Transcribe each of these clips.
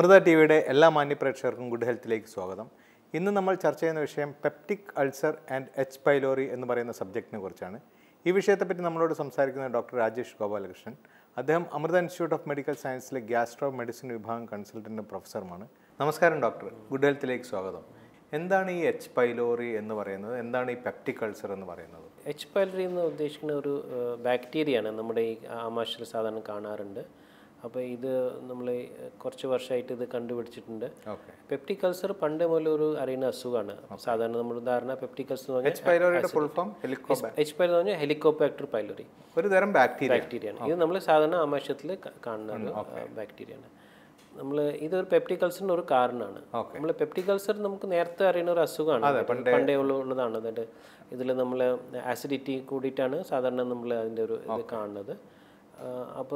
Amrita T വിയുടെ എല്ലാ മാന്യ പ്രേക്ഷകർക്കും ഗുഡ് ഹെൽത്തിലേക്ക് സ്വാഗതം ഇന്ന് നമ്മൾ ചർച്ച ചെയ്യുന്ന വിഷയം peptic ulcer and H pylori എന്ന് പറയുന്ന സബ്ജക്റ്റിനെ കുറിച്ചാണ് ഈ വിഷയത്തെപ്പറ്റി നമ്മളോട് സംസാരിക്കുന്നത് ഡോക്ടർ രാജേഷ് ഗോപാലകൃഷ്ണൻ അദ്ദേഹം അമൃത ഇൻസ്റ്റിറ്റ്യൂട്ട് ഓഫ് മെഡിക്കൽ സയൻസിലെ ഗ്യാസ്ട്രോ മെഡിസിൻ വിഭാഗം കൺസൾട്ടൻറ്റും പ്രൊഫസറുമാണ് നമസ്കാരം ഡോക്ടർ ഗുഡ് ഹെൽത്തിലേക്ക് സ്വാഗതം എന്താണ് ഈ എച്ച് പൈലോറി എന്ന് പറയുന്നത് എന്താണ് ഈ പെപ്റ്റിക് അൾസർ എന്ന് പറയുന്നത് എച്ച് പൈലറി എന്ന് ഉദ്ദേശിക്കുന്ന ഒരു ബാക്ടീരിയയാണ് നമ്മുടെ ഈ ആമാശയിൽ സാധാരണ കാണാറുണ്ട് അപ്പോൾ ഇത് നമ്മൾ കുറച്ച് വർഷമായിട്ട് ഇത് കണ്ടുപിടിച്ചിട്ടുണ്ട് ഓക്കെ പെപ്റ്റിക് അൾസർ പണ്ട് മുതൽ ഒരു അറിയുന്ന അസുഖമാണ് സാധാരണ നമ്മൾ ഉദാഹരണ പെപ്റ്റിക് അൾസർ എന്ന് പറഞ്ഞാൽ എച്ച് പൈലോറിയുടെ full form helico H pylori എന്ന് പറഞ്ഞാൽ ഹെലിക്കോപാക്ടർ പൈലറി ഒരു തരം ബാക്ടീരിയ ബാക്ടീരിയയാണ് ഇത് നമ്മൾ സാധാരണ ആമാശയത്തിൽ ക- കാണുന്ന ഒരു ബാക്ടീരിയയാണ് നമ്മൾ ഇതൊരു പെപ്റ്റിക് അൾസറിൻ്റെ ഒരു കാരണമാണ് നമ്മൾ പെപ്റ്റിക് അൾസർ നമുക്ക് നേരത്തെ അറിയുന്ന ഒരു അസുഖമാണ് പണ്ടേ ഉള്ള ഉള്ളതാണ് അതിൻ്റെ ഇതിൽ നമ്മൾ ആസിഡിറ്റി കൂടിയിട്ടാണ് സാധാരണ നമ്മൾ അതിൻ്റെ ഒരു ഇത് കാണുന്നത് അപ്പോൾ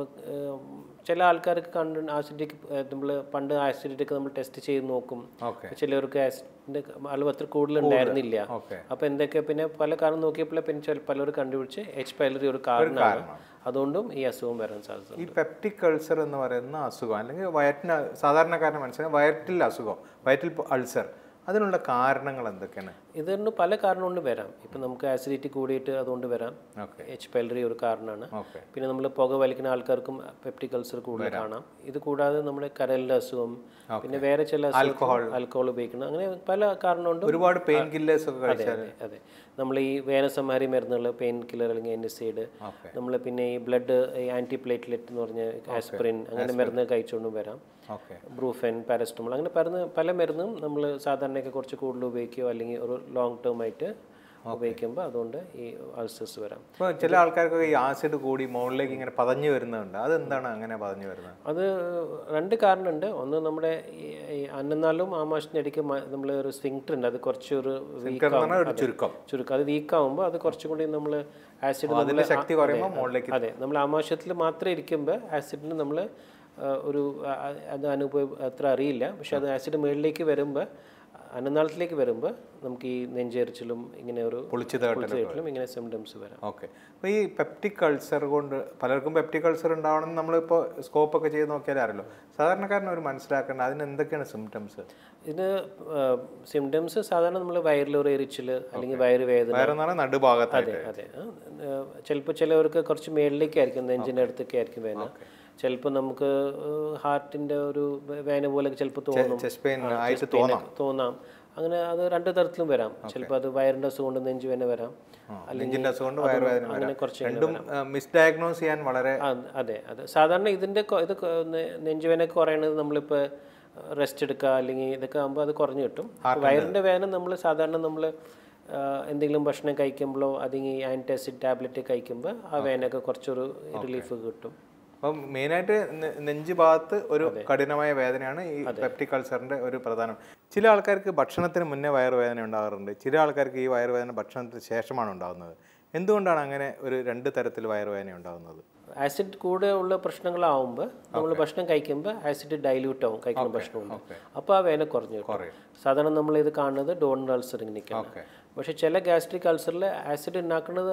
ചില ആൾക്കാർക്ക് കണ്ട് ആസിഡിറ്റി നമ്മൾ പണ്ട് ആസിഡിറ്റി നമ്മൾ ടെസ്റ്റ് ചെയ്ത് നോക്കും ഓക്കെ ചിലവർക്ക് ആസിഡിൻ്റെ അളവ് അത്ര കൂടുതൽ ഉണ്ടായിരുന്നില്ല ഓക്കെ അപ്പോൾ എന്തൊക്കെ പിന്നെ പല കാരണം നോക്കിയപ്പോൾ പിന്നെ ചില പലരും കണ്ടുപിടിച്ച് എച്ച് പൈലറി ഒരു കാരണമാണ് അതുകൊണ്ടും ഈ അസുഖം വരാൻ സാധ്യത ഈ പെപ്റ്റിക് അൾസർ എന്ന് പറയുന്ന അസുഖം അല്ലെങ്കിൽ വയറ്റിന് സാധാരണക്കാരന് മനസ്സിലായി വയറ്റിൽ അസുഖം വയറ്റിൽ അൾസർ അതിനുള്ള കാരണങ്ങൾ എന്തൊക്കെയാണ് ഇതിന് പല കാരണം കൊണ്ട് വരാം ഇപ്പം നമുക്ക് ആസിഡിറ്റി കൂടിയിട്ട് അതുകൊണ്ട് വരാം ഓക്കെ എച്ച് പൈലറി ഒരു കാരണമാണ് ഓക്കെ പിന്നെ നമ്മൾ പുക വലിക്കുന്ന ആൾക്കാർക്കും പെപ്റ്റിക് അൾസർ കൂടുതൽ കാണാം ഇത് കൂടാതെ നമ്മുടെ കരളിൻ്റെ അസുഖം പിന്നെ വേറെ ചില ആൽക്കഹോൾ ആൽക്കഹോൾ ഉപയോഗിക്കണം അങ്ങനെ പല കാരണം കൊണ്ടും ഒരുപാട് പെയിൻ കില്ലേഴ്സ് ഒക്കെ കഴിച്ചാൽ അതെ അതെ നമ്മൾ ഈ വേനസംഹാരി മരുന്നുകൾ പെയിൻ കില്ലർ അല്ലെങ്കിൽ എൻസൈഡ് ഓക്കെ നമ്മൾ പിന്നെ ഈ ബ്ലഡ് ആൻറ്റി പ്ലേറ്റ്ലെറ്റ് എന്ന് പറഞ്ഞ ആസ്പിറിൻ അങ്ങനെ മരുന്ന് കഴിച്ചുകൊണ്ടും വരാം ഓക്കെ ബ്രൂഫെൻ പാരസ്റ്റമോൾ അങ്ങനെ പറഞ്ഞ പല മരുന്നും നമ്മൾ സാധാരണയൊക്കെ കുറച്ച് കൂടുതൽ ഉപയോഗിക്കുകയോ അല്ലെങ്കിൽ ഒരു ലോങ് ടേം ആയിട്ട് ഉപയോഗിക്കുമ്പോൾ അതുകൊണ്ട് ഈ അൾസേഴ്സ് വരാം ഇപ്പോൾ ചില ആൾക്കാർക്കൊക്കെ ഈ ആസിഡ് കൂടി മുകളിലേക്ക് ഇങ്ങനെ പതഞ്ഞു വരുന്നുണ്ട് അതെന്താണ് അങ്ങനെ പതഞ്ഞു വരുന്നത് അത് രണ്ട് കാരണമുണ്ട് ഒന്ന് നമ്മുടെ ഈ ഈ അന്നനാളും ആമാശത്തിൻ്റെ ഇടയ്ക്ക് നമ്മൾ ഒരു സ്വിങ്ക്ടർ ഉണ്ട് അത് കുറച്ചൊരു വീക്ക് എന്ന് പറഞ്ഞാൽ ഒരു ചുരുക്കം ചുരുക്കം അത് വീക്കാവുമ്പോൾ അത് കുറച്ചും കൂടി നമ്മൾ ആസിഡ് അതിന്റെ ശക്തി കുറയുമ്പോൾ മുകളിലേക്ക് അതെ നമ്മൾ ആമാശയത്തിൽ മാത്രം ഇരിക്കുമ്പോൾ ആസിഡിന് നമ്മൾ ഒരു ആ, അത് അനുഭവം അത്ര അറിയില്ല പക്ഷെ അത് ആസിഡ് മുകളിലേക്ക് വരുമ്പോൾ അന്നനാളത്തിലേക്ക് വരുമ്പോൾ നമുക്ക് ഈ നെഞ്ചെരിച്ചിലും ഇങ്ങനെ ഒരു പൊളിച്ചു തേട്ടൽ പൊളിച്ചേറ്റിലും ഇങ്ങനെ സിംറ്റംസ് വരാം ഓക്കെ അപ്പോൾ ഈ പെപ്റ്റിക് അൾസർ കൊണ്ട് പലർക്കും പെപ്റ്റിക് അൾസർ ഉണ്ടാവണം നമ്മളിപ്പോൾ സ്കോപ്പ് ഒക്കെ ചെയ്ത് നോക്കിയാലേ അറിയല്ലോ സാധാരണക്കാരന് ഒരു മനസ്സിലാക്കേണ്ടത് അതിന് എന്തൊക്കെയാണ് സിംറ്റംസ് ഇതിന് സിംറ്റംസ് സാധാരണ നമ്മൾ വയറിലൊരു എരിച്ചിൽ അല്ലെങ്കിൽ വയറുവേദന വേറെ നടുഭാഗത്തായിട്ട് അതെ ചിലപ്പോൾ ചിലവർക്ക് കുറച്ച് മേളിലേക്കായിരിക്കും നെഞ്ചിൻ്റെ അടുത്തൊക്കെ ആയിരിക്കും വേദന ചിലപ്പോൾ നമുക്ക് ഹാർട്ടിൻ്റെ ഒരു വേന പോലെ ചിലപ്പോൾ തോന്നും ചെസ്റ്റ് പെയിൻ ആയിട്ട് തോന്നാം തോന്നാം അങ്ങനെ അത് രണ്ട് തരത്തിലും വരാം ചിലപ്പോൾ അത് വയറിൻ്റെ അസുഖം കൊണ്ട് നെഞ്ച് വേന വരാം നെഞ്ചിന്റെ അസുഖം കൊണ്ട് വയറുവേദന അങ്ങനെ വരാം കുറച്ച് രണ്ടും മിസ്ഡയഗ്നോസ് ചെയ്യാൻ വളരെ ആ, അതെ അതെ സാധാരണ ഇതിൻ്റെ കൊ- ഇത് കൊ- നെ- നെഞ്ചുവേന കുറയണത് നമ്മളിപ്പോൾ റെസ്റ്റ് എടുക്കുക അല്ലെങ്കിൽ ഇതൊക്കെ ആകുമ്പോൾ അത് കുറഞ്ഞു കിട്ടും വയറിൻ്റെ വേദന നമ്മൾ സാധാരണ നമ്മൾ എന്തെങ്കിലും ഭക്ഷണം കഴിക്കുമ്പോഴോ അല്ലെങ്കിൽ ആൻറ്റാസിഡ് ടാബ്ലറ്റ് കഴിക്കുമ്പോൾ ആ വേദനയൊക്കെ കുറച്ചൊരു റിലീഫ് കിട്ടും അപ്പം മെയിനായിട്ട് നെ- നെഞ്ച് ഭാഗത്ത് ഒരു കഠിനമായ വേദനയാണ് ഈ പെപ്റ്റിക് അൾസറിന്റെ ഒരു പ്രധാനം ചില ആൾക്കാർക്ക് ഭക്ഷണത്തിന് മുന്നേ വയറുവേദന ഉണ്ടാകാറുണ്ട് ചില ആൾക്കാർക്ക് ഈ വയറുവേദന ഭക്ഷണത്തിന് ശേഷമാണ് ഉണ്ടാകുന്നത് എന്തുകൊണ്ടാണ് അങ്ങനെ ഒരു രണ്ട് തരത്തിൽ വയറുവേദന ഉണ്ടാകുന്നത് ആസിഡ് കൂടെ ഉള്ള പ്രശ്നങ്ങളാവുമ്പോൾ നമ്മൾ ഭക്ഷണം കഴിക്കുമ്പോൾ ആസിഡ് ഡൈല്യൂട്ട് ആവും കഴിക്കുന്ന ഭക്ഷണമുണ്ട് അപ്പോൾ ആ വേദന കുറഞ്ഞു കിട്ടും കുറയും സാധാരണ നമ്മൾ ഇത് കാണുന്നത് ഡോണർ അൾസറിങ്ങനെയൊക്കെയാണ് ഓക്കെ പക്ഷെ ചില ഗ്യാസ്ട്രിക് അൾസറിൽ ആസിഡ് ഉണ്ടാക്കുന്നത്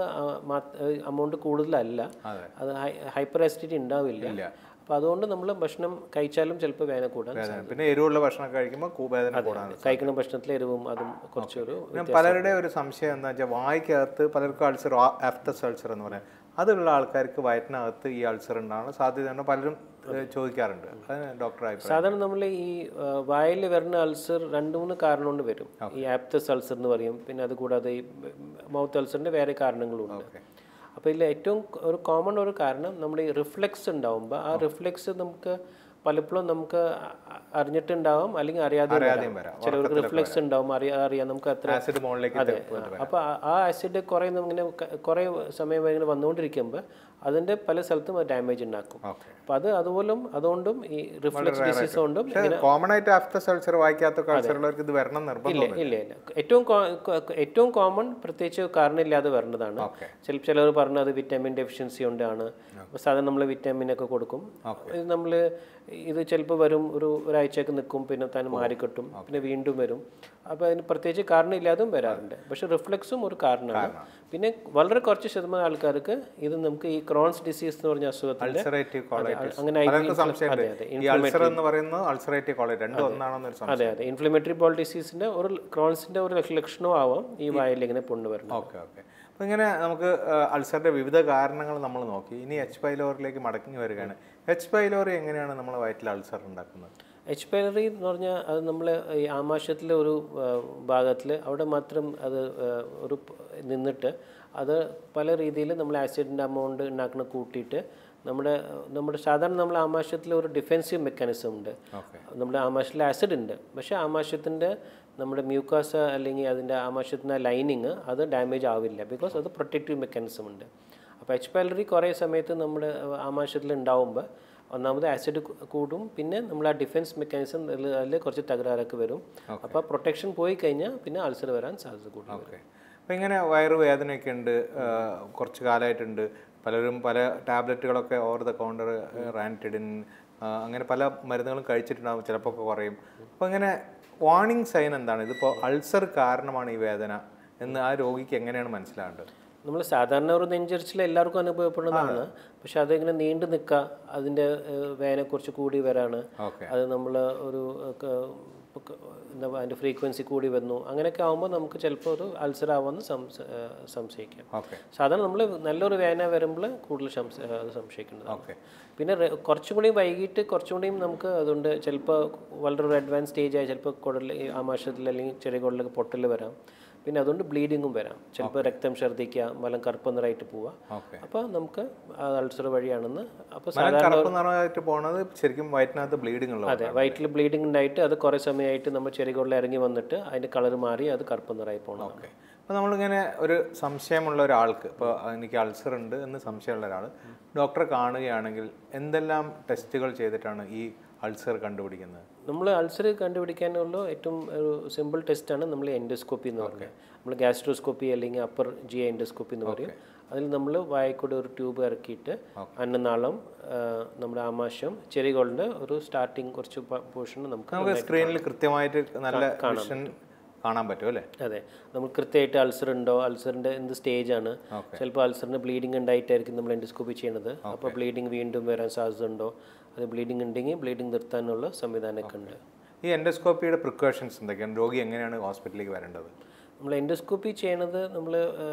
അമൗണ്ട് കൂടുതലല്ല അതെ അത് ഹൈപ്പർ ആസിഡിറ്റി ഉണ്ടാവില്ല ഇല്ല അപ്പോൾ അതുകൊണ്ട് നമ്മൾ ഭക്ഷണം കഴിച്ചാലും ചിലപ്പോൾ വേദന കൂടാൻ വേദന പിന്നെ എരിവുള്ള ഭക്ഷണം കഴിക്കുമ്പോൾ കൂ- വേദന കൂടാൻ കഴിക്കുന്ന ഭക്ഷണത്തിൽ എരിവും അതും കുറച്ചൊരു പിന്നെ പലരുടെ ഒരു സംശയം എന്താ വെച്ചാൽ വായിക്കകത്ത് പലർക്കും അൾസർ ആഫ്റ്റസ് അൾസർ എന്ന് പറയാം അതുള്ള ആൾക്കാർക്ക് വയറ്റിനകത്ത് ഈ അൾസർ ഉണ്ടാകാനുള്ള സാധ്യതയുണ്ട് പലരും ഏഹ്, ചോദിക്കാറുണ്ട് അതിന് ഡോക്ടർ അഭിപ്രായം സാധാരണ നമ്മൾ ഈ വായിൽ വരുന്ന അൾസർ രണ്ട് മൂന്ന് കാരണം കൊണ്ട് വരും ഈ ആപ്തസ് അൾസർ എന്ന് പറയും പിന്നെ അത് കൂടാതെ ഈ മൗത്ത് അൾസറിൻ്റെ വേറെ കാരണങ്ങളും ഉണ്ട് ഓക്കെ അപ്പോൾ ഇതിൽ ഏറ്റവും ഒരു കോമൺ ഒരു കാരണം നമ്മുടെ ഈ റിഫ്ലെക്സ് ഉണ്ടാവുമ്പോൾ ആ റിഫ്ലെക്സ് നമുക്ക് പലപ്പോഴും നമുക്ക് അ- അറിഞ്ഞിട്ടുണ്ടാവും അല്ലെങ്കിൽ അറിയാതെ അറിയാതെയും വരാം ചിലർക്ക് റിഫ്ലെക്സ് ഉണ്ടാവും അറിയാ അറിയാം നമുക്ക് അത്ര ആസിഡ് മുകളിലേക്ക് അതെ അപ്പോൾ ആ ആസിഡ് കുറേ ഇങ്ങനെ ക- കുറേ സമയം ഇങ്ങനെ വന്നുകൊണ്ടിരിക്കുമ്പോൾ അതിൻ്റെ പല സ്ഥലത്തും അത് ഡാമേജ് ഉണ്ടാക്കും ഓക്കെ അപ്പോൾ അത് അതുപോലും അതുകൊണ്ടും ഈ റിഫ്ലെക്സ് ഡിസീസ് കൊണ്ടും പക്ഷേ കോമൺ ആയിട്ട് ആഫ്റ്റസ് അൾസർ വായിക്കാത്ത അൾസർ ഉള്ളവർക്ക് ഇത് വരണം നിർബന്ധം ഇല്ല ഇല്ല ഇല്ല ഏറ്റവും കോ- കോ- ഏറ്റവും കോമൺ പ്രത്യേകിച്ച് കാരണമില്ലാതെ വരുന്നതാണ് ഓക്കെ ചില ചിലർ പറഞ്ഞത് വിറ്റാമിൻ ഡെഫിഷ്യൻസി കൊണ്ടാണ് അപ്പോൾ സാധാരണ നമ്മൾ വിറ്റാമിൻ ഒക്കെ കൊടുക്കും ഇത് നമ്മൾ ഇത് ചിലപ്പോൾ വരും ഒരു ഒരാഴ്ചയൊക്കെ നിൽക്കും പിന്നെ തന്നെ മാറിക്കിട്ടും പിന്നെ വീണ്ടും വരും അപ്പോൾ അതിന് പ്രത്യേകിച്ച് കാരണമില്ലാതും വരാറുണ്ട് പക്ഷെ റിഫ്ലക്സും ഒരു കാരണമാണ് പിന്നെ വളരെ കുറച്ച് ശതമാനം ആൾക്കാർക്ക് ഇത് നമുക്ക് ഈ ക്രോൺസ് ഡിസീസ് എന്ന് പറഞ്ഞ അസുഖത്തിന്റെ അൾസറേറ്റീവ് കോളൈറ്റിസ് അങ്ങനെ പലർക്കും സംശയമുണ്ട് ഈ അൾസർ എന്ന് പറയുന്നത് അൾസറേറ്റീവ് കോളൈറ്റ് രണ്ടും ഒന്നാണെന്നൊരു സംശയം അതെ അതെ ഇൻഫ്ലമേറ്ററി ബോൾ ഡിസീസിന്റെ ഒരു ക്രോൺസിന്റെ ഒരു ലക്ഷണവും ആവാം ഈ വായിൽ ഇങ്ങനെ പുണ്ണ് വരുന്നത് ഓക്കെ ഓക്കെ അപ്പോൾ ഇങ്ങനെ നമുക്ക് അൾസറിന്റെ വിവിധ കാരണങ്ങൾ നമ്മൾ നോക്കി ഇനി എച്ച് പൈലോറിലേക്ക് മടങ്ങി വരികയാണ് എച്ച് പൈലോറി എങ്ങനെയാണ് നമ്മൾ വയറ്റിൽ അൾസർ ഉണ്ടാക്കുന്നത് എച്ച് പൈലറി എന്ന് പറഞ്ഞാൽ അത് നമ്മൾ ഈ ആമാശയത്തിലെ ഒരു ഭാഗത്തിൽ അവിടെ മാത്രം അത് ആ, ഒരു പ- നിന്നിട്ട് അത് പല രീതിയിൽ നമ്മൾ ആസിഡിൻ്റെ അമൗണ്ട് ഉണ്ടാക്കുന്ന കൂട്ടിയിട്ട് നമ്മുടെ നമ്മുടെ സാധാരണ നമ്മൾ ആമാശയത്തിൽ ഒരു ഡിഫെൻസീവ് മെക്കാനിസം ഉണ്ട് ഓക്കെ നമ്മുടെ ആമാശയത്തിൽ ആസിഡ് ഉണ്ട് പക്ഷേ ആമാശയത്തിൻ്റെ നമ്മുടെ മ്യൂക്കാസ അല്ലെങ്കിൽ അതിൻ്റെ ആമാശയത്തിൻ്റെ ലൈനിങ് അത് ഡാമേജ് ആവില്ല ബിക്കോസ് അത് പ്രൊട്ടക്റ്റീവ് മെക്കാനിസം ഉണ്ട് അപ്പോൾ എച്ച് പൈലറി കുറേ സമയത്ത് നമ്മുടെ ആമാശയത്തിൽ ഉണ്ടാവുമ്പോൾ ഒന്നാമത് ആസിഡ് കൂടും പിന്നെ നമ്മൾ ആ ഡിഫെൻസ് മെക്കാനിസം അതിൽ കുറച്ച് തകരാറൊക്കെ വരും അപ്പോൾ പ്രൊട്ടക്ഷൻ പോയി കഴിഞ്ഞാൽ പിന്നെ അൾസർ വരാൻ സാധ്യത കൂടും ഓക്കെ അപ്പോൾ ഇങ്ങനെ വയറുവേദനയൊക്കെ ഉണ്ട് ആ, കുറച്ച് കാലമായിട്ടുണ്ട് പലരും പല ടാബ്ലറ്റുകളൊക്കെ ഓവർ ദ കൗണ്ടർ റാൻറ്റിഡിൻ അങ്ങനെ പല മരുന്നുകളും കഴിച്ചിട്ടുണ്ടാകും ചിലപ്പോൾ ഒക്കെ കുറയും അപ്പോൾ ഇങ്ങനെ വാർണിംഗ് സൈൻ എന്താണ് ഇതിപ്പോൾ അൾസർ കാരണമാണ് ഈ വേദന എന്ന് ആ രോഗിക്ക് എങ്ങനെയാണ് മനസ്സിലാവേണ്ടത് നമ്മൾ സാധാരണ ഒരു നെഞ്ചരിച്ചിൽ എല്ലാവർക്കും അനുഭവപ്പെടുന്നതാണ് പക്ഷെ അതിങ്ങനെ നീണ്ടു നിൽക്കുക അതിൻ്റെ വേദന കുറച്ച് കൂടി വരാണ് ഓക്കെ അത് നമ്മൾ ഒരു ക- ക- എന്താ പറയുക അതിൻ്റെ ഫ്രീക്വൻസി കൂടി വന്നു അങ്ങനെയൊക്കെ ആകുമ്പോൾ നമുക്ക് ചിലപ്പോൾ ഒരു അൾസർ ആവുമെന്ന് സംശ- ഏ, സംശയിക്കാം ഓക്കെ സാധാരണ നമ്മൾ നല്ലൊരു വേദന വരുമ്പോൾ കൂടുതൽ സംശ ഏ, അത് സംശയിക്കേണ്ടതാണ് ഓക്കെ പിന്നെ റെ- കുറച്ചും കൂടി വൈകിട്ട് കുറച്ചും കൂടിയും നമുക്ക് അതുകൊണ്ട് ചിലപ്പോൾ വളരെ ഒരു അഡ്വാൻസ് സ്റ്റേജ് ആയി ചിലപ്പോൾ കുടൽ ഈ ആമാശയത്തിൽ അല്ലെങ്കിൽ ചെറിയ കുടലൊക്കെ പൊട്ടൽ വരാം പിന്നെ അതുകൊണ്ട് ബ്ലീഡിങ്ങും വരാം ചിലപ്പോൾ രക്തം ഛർദ്ദിക്കുക മലം കറുപ്പ് നിറായിട്ട് പോവുക ഓക്കെ അപ്പോൾ നമുക്ക് അൾസർ വഴിയാണെന്ന് അപ്പോൾ മനം കറുപ്പ് നിറമായിട്ട് പോണത് ശരിക്കും വയറ്റിനകത്ത് ബ്ലീഡിംഗ് ഉള്ളത് അതെ വയറ്റിൽ ബ്ലീഡിംഗ് ഉണ്ടായിട്ട് അത് കുറേ സമയമായിട്ട് നമ്മൾ ചെറിയ ഇറങ്ങി വന്നിട്ട് അതിൻ്റെ കളർ മാറി അത് കറുപ്പ് നിറായി പോകണം ഓക്കെ അപ്പോൾ നമ്മളിങ്ങനെ ഒരു സംശയമുള്ള ഒരാൾക്ക് ഇപ്പോൾ എനിക്ക് അൾസർ ഉണ്ട് എന്ന് സംശയമുള്ള ഒരാൾ ഡോക്ടറെ കാണുകയാണെങ്കിൽ എന്തെല്ലാം ടെസ്റ്റുകൾ ചെയ്തിട്ടാണ് ഈ അൾസർ കണ്ടുപിടിക്കുന്നത് നമ്മൾ അൾസർ കണ്ടുപിടിക്കാനുള്ള ഏറ്റവും ഒരു സിമ്പിൾ ടെസ്റ്റാണ് നമ്മൾ എൻഡോസ്കോപ്പി എന്ന് പറയുന്നത് നമ്മൾ ഗ്യാസ്ട്രോസ്കോപ്പി അല്ലെങ്കിൽ അപ്പർ ജി എൻഡോസ്കോപ്പി എന്ന് പറയും അതിൽ നമ്മൾ വായക്കൂടെ ഒരു ട്യൂബ് ഇറക്കിയിട്ട് അന്നനാളം ആ, നമ്മുടെ ആമാശയം ചെറികളുടെ ഒരു സ്റ്റാർട്ടിങ് കുറച്ച് പോർഷൻ നമുക്ക് നമുക്ക് സ്ക്രീനിൽ കൃത്യമായിട്ട് നല്ല വിഷൻ കാണാൻ പറ്റും അല്ലേ അതെ നമ്മൾ കൃത്യമായിട്ട് അൾസർ ഉണ്ടോ അൾസറിന്റെ എന്ത് സ്റ്റേജ് ആണ് ചിലപ്പോൾ അൾസറിന് ബ്ലീഡിംഗ് ഉണ്ടായിട്ടായിരിക്കും നമ്മൾ എൻഡോസ്കോപ്പി ചെയ്യണത് അപ്പോൾ ബ്ലീഡിംഗ് വീണ്ടും വരാൻ സാധ്യത ഉണ്ടോ അത് ബ്ലീഡിംഗ് ഉണ്ടെങ്കിൽ ബ്ലീഡിംഗ് നിർത്താനുള്ള സംവിധാനമൊക്കെ ഉണ്ട് ഈ എൻഡോസ്കോപ്പിയുടെ പ്രിക്കോഷൻസ് എന്തൊക്കെയാണ് രോഗി എങ്ങനെയാണ് ഹോസ്പിറ്റലിലേക്ക് വരേണ്ടത് നമ്മൾ എൻഡോസ്കോപ്പി ചെയ്യണത് നമ്മൾ